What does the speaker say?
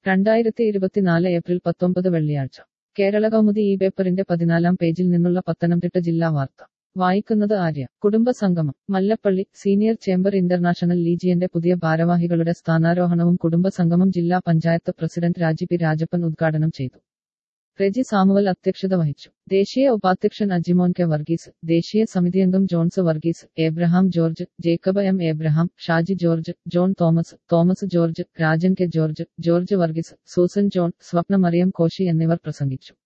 രണ്ടായിരത്തി ഇരുപത്തിനാല് ഏപ്രിൽ പത്തൊമ്പത് വെള്ളിയാഴ്ച കേരള കൗമുദി ഈ പേപ്പറിന്റെ പതിനാലാം പേജിൽ നിന്നുള്ള പത്തനംതിട്ട ജില്ലാ വാർത്ത വായിക്കുന്നത് ആര്യ കുടുംബ സംഗമം മല്ലപ്പള്ളി സീനിയർ ചേംബർ ഇന്റർനാഷണൽ ലീജിയന്റെ പുതിയ ഭാരവാഹികളുടെ സ്ഥാനാരോഹണവും കുടുംബ സംഗമം ജില്ലാ പഞ്ചായത്ത് പ്രസിഡന്റ് രാജി പി രാജപ്പൻ ഉദ്ഘാടനം ചെയ്തു റെജി സാമുവൽ അധ്യക്ഷത വഹിച്ചു ദേശീയ ഉപാധ്യക്ഷൻ അജിമോൻ കെ വർഗീസ് ദേശീയ സമിതി അംഗം Johns Varghese Abraham George Jacob M Abraham Shaji George John Thomas Thomas George Rajan K George George Varghese Susan John Swapna Mariam Koshy എന്നിവർ പ്രസംഗിച്ചു